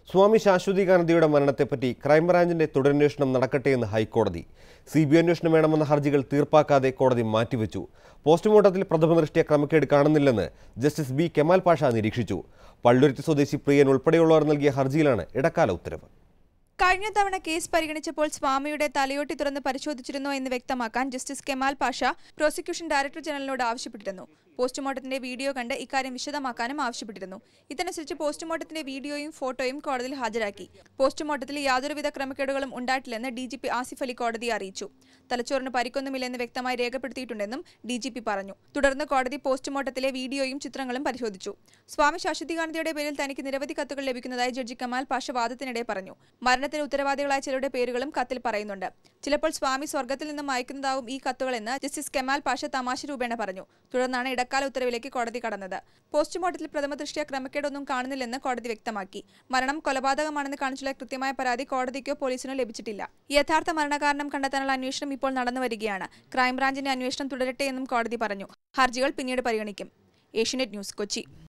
സ്വാമി ശാശ്വതികാനന്ദയുടെ മരണത്തെപ്പറ്റി ക്രൈംബ്രാഞ്ചിന്റെ തുടരന്വേഷണം നടക്കട്ടെയെന്ന് ഹൈക്കോടതി C B അന്വേഷണം വേണമെന്ന ഹർജികൾ തീർപ്പാക്കാതെ കോടതി മാറ്റിവെച്ചു പോസ്റ്റ്മോർട്ടത്തിൽ പ്രഥമ ദൃഷ്ടിയ ക്രമക്കേട് കാണുന്നില്ലെന്ന് ജസ്റ്റിസ് ബി കെമാൽ പാഷ നിരീക്ഷിച്ചു പള്ളുരുത്തി സ്വദേശി പ്രിയൻ ഉൾപ്പെടെയുള്ളവർ നൽകിയ ഹർജിയിലാണ് ഇടക്കാല ഉത്തരവ് കഴിഞ്ഞ തവണ കേസ് പരിഗണിച്ചപ്പോൾ സ്വാമിയുടെ തലയോട്ടി തുറന്ന് പരിശോധിച്ചിരുന്നോ എന്ന് വ്യക്തമാക്കാൻ justice Kemal Pasha prosecution director ജനറലിനോട് ആവശ്യപ്പെട്ടിരുന്നു പോസ്റ്റ്മോർട്ടത്തിന്റെ വീഡിയോ കണ്ട് ഇക്കാര്യം വിശദമാക്കാനും ആവശ്യപ്പെട്ടിരുന്നു ഇതനുസരിച്ച് പോസ്റ്റ്മോർട്ടത്തിന്റെ വീഡിയോയും ഫോട്ടോയും കോടതിയിൽ ഹാജരാക്കി പോസ്റ്റ്മോർട്ടത്തിൽ യാതൊരുവിധ ക്രമക്കേടുകളും ഉണ്ടായിട്ടില്ലെന്ന് D G P Asif Ali കോടതിയെ അറിയിച്ചു തലച്ചോറിന് പരിക്കൊന്നുമില്ലെന്ന് വ്യക്തമായി രേഖപ്പെടുത്തിയിട്ടുണ്ടെന്നും ഡി ജി പി പറഞ്ഞു തുടർന്ന് കോടതി പോസ്റ്റ്മോർട്ടത്തിലെ വീഡിയോയും ചിത്രങ്ങളും പരിശോധിച്ചു സ്വാമി ശാശ്വതികാനന്ദയുടെ പേരിൽ തനിക്ക് നിരവധി കത്തുകൾ ലഭിക്കുന്നതായി ജഡ്ജി കമാൽ പാഷ വാദത്തിനിടെ പറഞ്ഞു മരണത്തിന് ഉത്തരവാദികളായ ചിലരുടെ പേരുകളും കത്തിൽ പറയുന്നുണ്ട് ചിലപ്പോൾ സ്വാമി സ്വർഗത്തിൽ നിന്നും അയക്കുന്നതാവും ഈ കത്തുകളെന്ന് ജസ്റ്റിസ് കെമാൽ പാഷ തമാശ രൂപേണ പറഞ്ഞു തുടർന്നാണ് ഇടക്കാല ഉത്തരവിലേക്ക് കോടതി കടന്നത് പോസ്റ്റ്മോർട്ടത്തിൽ പ്രഥമ ദൃഷ്ടിയ ക്രമക്കേടൊന്നും കാണുന്നില്ലെന്ന് കോടതി വ്യക്തമാക്കി മരണം കൊലപാതകമാണെന്ന് കാണിച്ചുള്ള കൃത്യമായ പരാതി കോടതിക്കോ പോലീസിനോ ലഭിച്ചിട്ടില്ല യഥാർത്ഥ മരണകാരണം കണ്ടെത്താനുള്ള അന്വേഷണം ഇപ്പോൾ നടന്നു വരികയാണ് ക്രൈംബ്രാഞ്ചിന്റെ അന്വേഷണം തുടരട്ടെ എന്നും കോടതി പറഞ്ഞു ഹർജികൾ പിന്നീട് പരിഗണിക്കും ഏഷ്യനെറ്റ് ന്യൂസ് കൊച്ചി